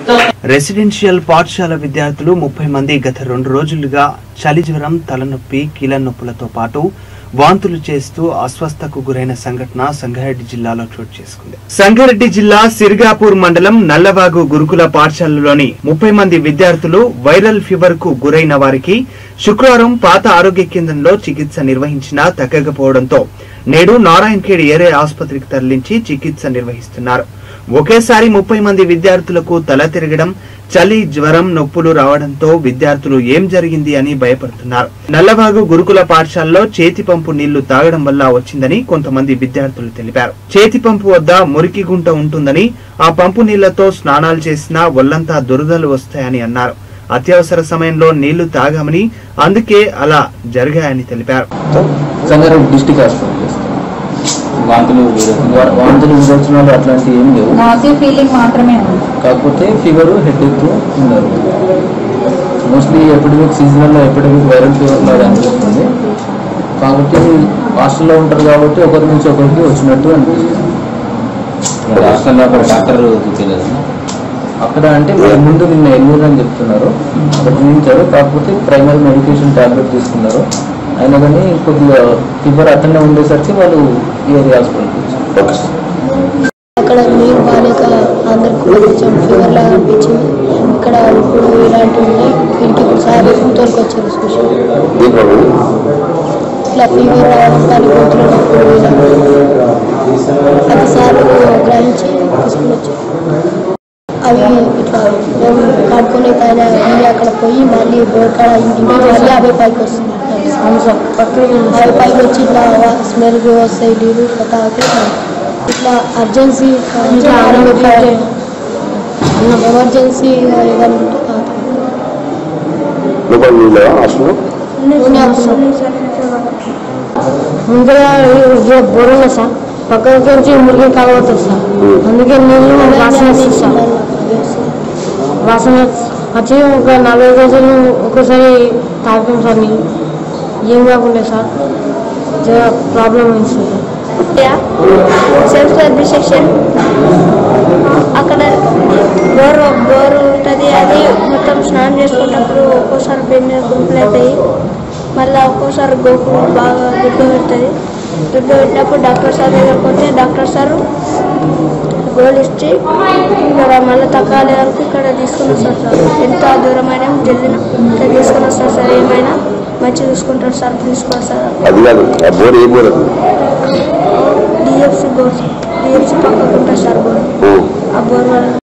Residential పాఠశాల విద్యార్థులు ముప్పై మంది గత రెండు రోజులుగా చలి జ్వరం తలనొప్పి కీళ్ళ నొప్పులతో పాటు వాంతులు చేస్తూ అస్వస్థకు గురైన సంఘటన సంగారెడ్డి జిల్లాలో చోటు చేసుకుంది సంగారెడ్డి జిల్లా సిర్గాపూర్ మండలం నల్లవాగు గురుకుల పాఠశాలలోని ముప్పై మంది విద్యార్థులు వైరల్ ఫీవర్ కు గురైన వారికి శుక్రవారం పాత ఆరోగ్య కేంద్రంలో చికిత్స నిర్వహించినా తగ్గకపోవడంతో నేడు నారాయణఖేడ్ ఏరియా ఆసుపత్రికి తరలించి చికిత్స నిర్వహిస్తున్నారు ఒకేసారి ముప్పై మంది విద్యార్థులకు తల తిరగడం చలి జ్వరం నొప్పులు రావడంతో విద్యార్థులు ఏం జరిగింది అని భయపడుతున్నారు నల్లబాగు గురుకుల పాఠశాలలో చేతి పంపు నీళ్లు తాగడం వల్ల వచ్చిందని కొంతమంది విద్యార్థులు తెలిపారు చేతి పంపు వద్ద మురికి గుంట ఉంటుందని ఆ పంపు నీళ్లతో స్నానాలు చేసినా ఒళ్లంతా దురదలు వస్తాయని అన్నారు అత్యవసర సమయంలో నీళ్లు తాగామని అందుకే అలా జరిగాయని తెలిపారు సంగారెడ్డి డిస్టిక్ హాస్పిటల్ వాంతులు వా- వాంతులు విరోచనాలు అట్లాంటివి ఏం లేవు నాసీ ఫీలింగ్ మాత్రమే ఉంది కాకపోతే ఫీవర్ హెడ్ ఎక్ ఉన్నారు మోస్ట్లీ ఎపిడమిక్ సీజనల్లో ఎపిడమిక్ వైరల్ ఫీవర్ లాగా అనిపిస్తుంది కాబట్టి హాస్టల్లో ఉంటారు కాబట్టి ఒకరి నుంచి ఒకరికి వచ్చినట్టు అనిపిస్తుంది హాస్టల్లో అక్కడ డాక్టర్ చూపించలేదు అక్కడ అంటే మీరు ముందు నిన్న ఎనిమిది అని చెప్తున్నారు అక్కడ చూపించారు కాకపోతే ప్రైమరీ మెడికేషన్ టాబ్లెట్ తీసుకున్నారు అయినా కానీ కొద్దిగా ఫీవర్ అతనే ఉండేసరికి వాళ్ళు ఏరియా హాస్పిటల్కి వచ్చారు అక్కడ నీరు బాగాలేక అందరికి కొంచెం ఫీవర్ లాగా అనిపించింది ఇక్కడ ఇప్పుడు ఇలాంటివి ఉన్నాయి ఇంటికి ఇప్పుడు సార్ తోలుకొచ్చారు స్పెషల్ ఇట్లా ఫీవర్ రావడం కానీ గొంతులో నొప్పులు ఇలా అది సార్ గ్రహించి తీసుకుని వచ్చారు అవి ఇట్లా మేము కడుక్కొని పైన వెళ్ళి అక్కడ పోయి మళ్ళీ బోర్ కాడ ఇంటికి మళ్ళీ అవి పైకి వస్తుంది అవి పైకి వచ్చి ఇట్లా స్మెల్ వస్తాయి నీరు ఇట్లా తాగితే ఇట్లా అర్జెన్సీ ఎమర్జెన్సీ ఏదైనా ఉంటే తాగుతాం. నూనె ఆకులు. ముందుగా ఇది బోర్ ఉంది సార్ పక్కన నుంచి మురిగి కలవతుంది సార్ అందుకే నీళ్ళు వాసన వస్తుంది సార్ వాసన వచ్చి ఒక నలభై రోజులు ఒక్కసారి తాగాం సార్ నీళ్ళు ఏం కాకుండా సార్ ప్రాబ్లం అయింది సార్ సెల్ఫ్ సర్వీస్ సెక్షన్ అక్కడ బోర్ బోర్ ఉంటుంది అది మొత్తం స్నానం చేసుకున్నప్పుడు ఒక్కోసారి బెన్న గుంపులు అవుతాయి మళ్ళీ ఒక్కోసారి గోపు బాగా దుడ్డు పెడుతుంది దుడ్డు పెట్టినప్పుడు డాక్టర్ సార్ దగ్గరకు పోతే డాక్టర్ సార్ గోల్ ఇచ్చి ఇక్కడ మళ్ళీ తగ్గాలి వరకు ఇక్కడ తీసుకుని వస్తారు సార్ ఎంత దూరమైనా జల్దిన ఇక్కడ తీసుకుని వస్తారు సార్ ఏమైనా మంచిగా చూసుకుంటారు సార్ ప్రిన్సిపల్ సార్ అది కాదు ఆ బోర్ ఏ బోర్ అది డిఎఫ్సి బోర్ డిఎఫ్సి పక్కకు ఉంటుంది సార్ బోర్ ఓ. ఆ బోర్ వల్ల